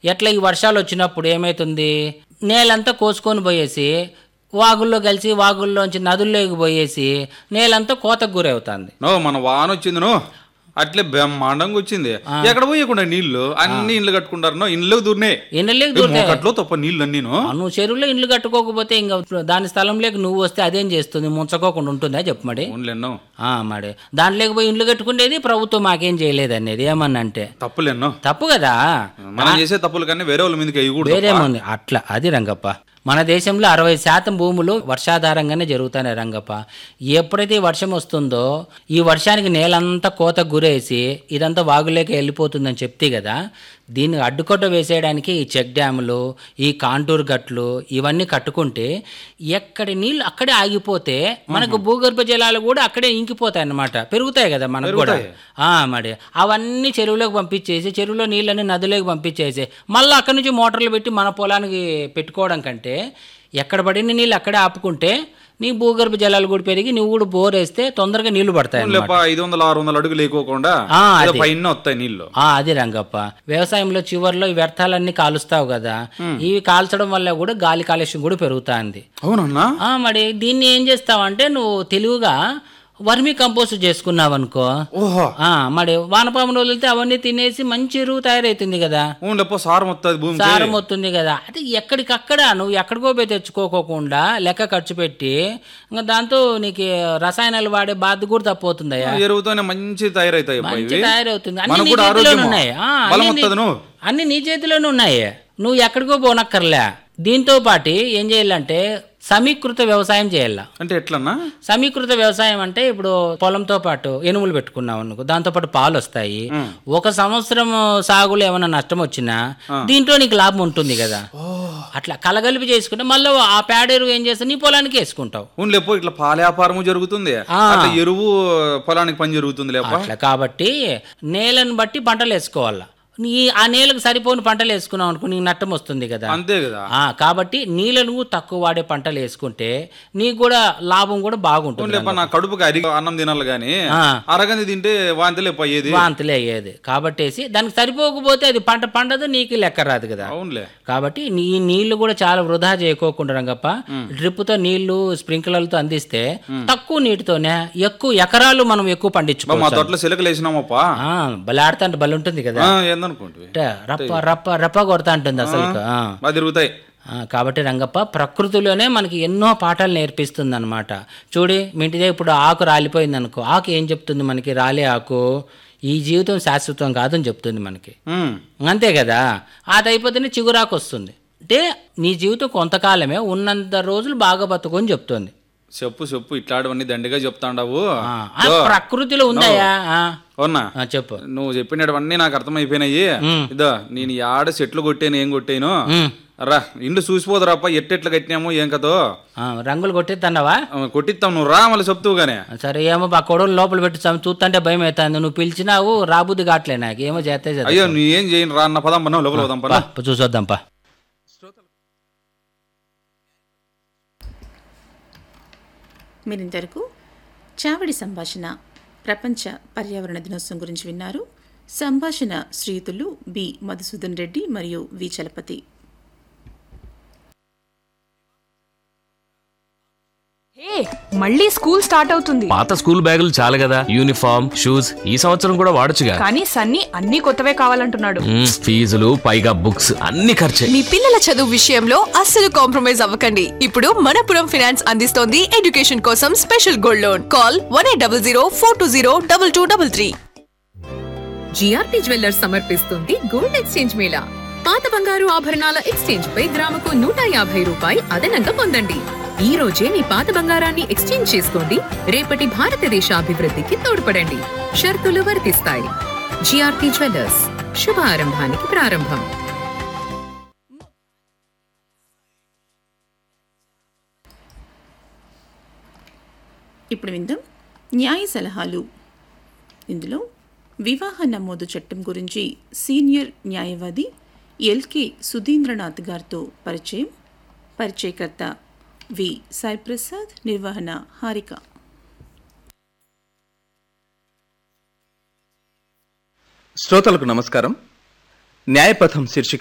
ఎట్లా ఈ వర్షాలు వచ్చినప్పుడు ఏమవుతుంది నేలంతా కోసుకొని పోయేసి వాగుల్లో కలిసి వాగుల్లోంచి నదుల్లోకి పోయేసి నేలంతా కోతకు గురవుతుంది నో మన వాన వచ్చింది నో అట్లే బ్రహ్మాండంగా వచ్చింది ఎక్కడ పోయకుండా నీళ్లు అన్ని ఇండ్లు కట్టుకుంటారు నో ఇండ్లు దూరినే ఇళ్ళలోకి దూరితే మోకట్లో తప్ప నీళ్ళు అన్నీను నువ్వు చెరువులో ఇల్లు కట్టుకోకపోతే ఇంకా దాని స్థలంలోకి నువ్వు వస్తే అదేం చేస్తుంది ముంచకోకుండా ఉంటుందా చెప్పు మరి ఓన్లెన్నో ఆ, మరి దాంట్లోకి పోయి ఇల్లు కట్టుకునేది ప్రభుత్వం మాకేం చేయలేదు అనేది ఏమన్నంటే తప్పులేన్నో తప్పు కదా మనం చేసే తప్పులు కానీ వేరే వాళ్ళ మీదకి వేయకూడదు వేరేముంది అట్లా అది రంగప్ప మన దేశంలో అరవై శాతం భూములు వర్షాధారంగానే జరుగుతున్నాయి రంగప్ప ఎప్పుడైతే ఈ వర్షం వస్తుందో ఈ వర్షానికి నేలంతా కోత గురేసి ఇదంతా వాగులేక వెళ్ళిపోతుందని చెప్తే కదా దీన్ని అడ్డుకొట్ట వేసేయడానికి ఈ చెక్ డ్యాములు ఈ కాంటూర్ గట్లు ఇవన్నీ కట్టుకుంటే ఎక్కడి నీళ్ళు అక్కడే ఆగిపోతే మనకు భూగర్భ జలాలు కూడా అక్కడే ఇంకిపోతాయి అన్నమాట పెరుగుతాయి కదా మనకు కూడా ఆ, మరి అవన్నీ చెరువులోకి పంపించేసి చెరువులో నీళ్ళని నదిలోకి పంపించేసి మళ్ళీ అక్కడి నుంచి మోటార్లు పెట్టి మన పొలానికి పెట్టుకోవడం కంటే ఎక్కడ పడిన నీళ్ళు అక్కడే ఆపుకుంటే నీ భూగర్భ జలాలు కూడా పెరిగి నువ్వు కూడా బోర్ వేస్తే తొందరగా నీళ్లు పడతాయి అన్నమాట. లేప ఐదు వందల ఆరు వందల అడుగులు లేకోకుండా ఆ, ఏదో అది. పైన వస్తాయి నీళ్లు ఆ అది రంగప్ప వ్యవసాయంలో చివర్లో ఈ వ్యర్థాలన్నీ కాలుస్తావు కదా ఇవి కాల్చడం వల్ల కూడా గాలి కాలుష్యం కూడా పెరుగుతుంది అవునన్నా ఆ, మరి దీన్ని ఏం చేస్తావంటే నువ్వు తెలివిగా వర్మి కంపోస్ట్ చేసుకున్నావు అనుకో ఓహో ఆ, మరి వానపాములు వదిలితే అవన్నీ తినేసి మంచి ఎరువు తయారైతుంది కదా అవును లేప సారం వస్తుంది భూమి సారం వస్తుంది కదా అది ఎక్కడికక్కడ నువ్వు ఎక్కడికో పోయి తెచ్చుకోకోకుండా లెక్క ఖర్చు పెట్టి ఇంకా దాంతో నీకు రసాయనాలు వాడే బాధ కూడా తప్పవుతుందయ్యా ఎరువుతోనే మంచి తయారైతాయి అబ్బా మంచి ఇవి తయారవుతుంది అన్ని మనకు నీ కూడా చేతిలోనే ఆరోగ్యము. ఉన్నాయి ఆ, బలం అన్ని నీ- వస్తుంది నువ్వు అన్ని నీ చేతిలోనే ఉన్నాయి నువ్వు ఎక్కడికో పోనక్కర్లే దీంతో పాటు ఏం చేయాలంటే సమీకృత వ్యవసాయం చేయాల అంటే ఎట్లన్నా సమీకృత వ్యవసాయం అంటే ఇప్పుడు పొలంతో పాటు ఎనుములు పెట్టుకున్నావు అనుకో దాంతో పాటు పాలు వస్తాయి ఒక సంవత్సరం సాగులో ఏమైనా నష్టం వచ్చినా దీంట్లో నీకు లాభం ఉంటుంది కదా అట్లా కలగలిపి చేసుకుంటే మళ్ళీ ఆ పేడెరువు ఏం చేస్తా నీ పొలానికి వేసుకుంటావు అవును లేపో ఇట్లా పాల వ్యాపారము జరుగుతుంది ఆ. అట్లా ఎరువు పొలానికి పని జరుగుతుంది లేప అట్లా కాబట్టి నేలను బట్టి పంటలు వేసుకోవాలా నీ ఆ నేలకు సరిపోని పంటలు వేసుకున్నావు అనుకో నీకు నష్టం వస్తుంది కదా అంతే కదా ఆ, కాబట్టి నీళ్ళను తక్కువ వాడే పంటలు వేసుకుంటే నీకు కూడా లాభం కూడా బాగుంటుంది అవును లేప నా కడుపుకి అరిగి అన్నం తినాలి గాని ఆ. అరగంది తింటే వాంతి లేప అయ్యేది వాంతులే అయ్యేది కాబట్టేసి దానికి సరిపోకపోతే అది పంట పండదు నీకు లెక్క రాదు కదా అవునులే కాబట్టి నీ నీళ్లు కూడా చాలా వృధా చేయకోకుండా రంగప్ప డ్రిప్తో నీళ్లు స్ప్రింక్లర్లతో అందిస్తే తక్కువ నీటితోనే ఎక్కువ ఎకరాలు మనం ఎక్కువ బా, మా పండించుకోవచ్చు తోటలో సిలకలు వేసినామప్పా ఆ, భలే ఆడుతా అంటే భలే ఉంటుంది కదా ఆ, ఏందనుకుంటివి అంటే రప్ప రప్ప రప్ప కొడతా ఉంటుంది అసలు ఆ. బాగా తిరుగుతాయి ఆ, కాబట్టి రంగప్ప ప్రకృతిలోనే మనకి ఎన్నో పాఠాలు నేర్పిస్తుంది అనమాట చూడి మీ ఇంటి దగ్గర ఇప్పుడు ఆకు రాలిపోయింది అనుకో ఆకు ఏం చెప్తుంది మనకి రాలే ఆకు ఈ జీవితం శాశ్వతం కాదని చెప్తుంది మనకి ఉమ్. అంతే కదా అది అయిపోతేనే చిగురాకు వస్తుంది అంటే నీ జీవితం కొంతకాలమే ఉన్నంత రోజులు బాగా బతుకు అని చెప్తుంది చెప్పు చెప్పు ఇట్లాంటివన్నీ దండిగా చెప్తాండావు ఆ, ఆ ప్రకృతిలో ఉందాయా ఆ, అవునా ఆ, చెప్పు నువ్వు చెప్పినవన్నీ నాకు అర్థమైపోయినాయి ఇదో నేను యాడ చెట్లు కొట్టాను ఏం కొట్టాను ఉమ్. రా ఇండ్లు చూసిపోదురాప్ప ఎట్టెట్లు కట్టినాము ఏం కదో ఆ, రంగులు కొట్టేద్దన్నావా ఆ, కొట్టిస్తాం నువ్వు రా మళ్ళీ చెప్తావు గానే సరే ఏమో ఆ కొడవలు లోపల పెట్టి చం- చూస్తుంటే భయం అవుతుంది నువ్వు పిలిచినావు రాబుద్ది కావట్లే నాకు ఏమో చేస్తే చేద్దాం. అయ్యో నువ్వు ఏం చేయను రా అన్న పదం పన్నా లోపల పదం పా, పన్నా పా, చూసొద్దాం పా మీరింతవరకు చావడి సంభాషణ ప్రపంచ పర్యావరణ దినోత్సవం గురించి విన్నారు సంభాషణ శ్రీయుతులు బి మధుసూదన్ రెడ్డి మరియు వి చలపతి హే మళ్ళీ స్కూల్ స్టార్ట్ అవుతుంది పాత స్కూల్ బ్యాగులు చాలు కదా యూనిఫామ్ షూస్ ఈ సంవత్సరం కూడా వాడొచ్చుగా కానీ సన్నీ అన్ని కొత్తవే కావాలంటున్నాడు మ్మ్, ఫీజులు పైగా బుక్స్ అన్ని ఖర్చే మీ పిల్లల చదువు విషయంలో అస్సలు కాంప్రమైజ్ అవ్వకండి ఇప్పుడు మనపురం ఫైనాన్స్ అందిస్తోంది ఎడ్యుకేషన్ కోసం special gold loan call one eight double zero four two zero double two double three GRP jewellers సమర్పిస్తుంది గోల్డ్ ఎక్స్చేంజ్ మేళా పాత బంగారు ఆభరణాల ఎక్స్చేంజ్ పై గ్రాముకు నూట యాభై రూపాయి అదనంగా పొందండి ఈ రోజే మీ పాత బంగారాన్ని ఎక్స్చేంజ్ చేసుకోండి రేపటి భారతదేశ అభివృద్ధికి తోడ్పడండి షరతులు వర్తిస్తాయి జిఆర్పి జ్యువెల్లర్స్ శుభ ఆరంభానికి ప్రారంభం ఇప్పుడు విందాం న్యాయ సలహాలు ఇందులో వివాహ నమోదు చట్టం గురించి సీనియర్ న్యాయవాది ఎల్కే సుధీంద్రనాథ్ గారితో పరిచయం పరిచయకర్త వి సాయి ప్రసాద్ నిర్వహణ హారిక శ్రోతలకు నమస్కారం న్యాయపథం శీర్షిక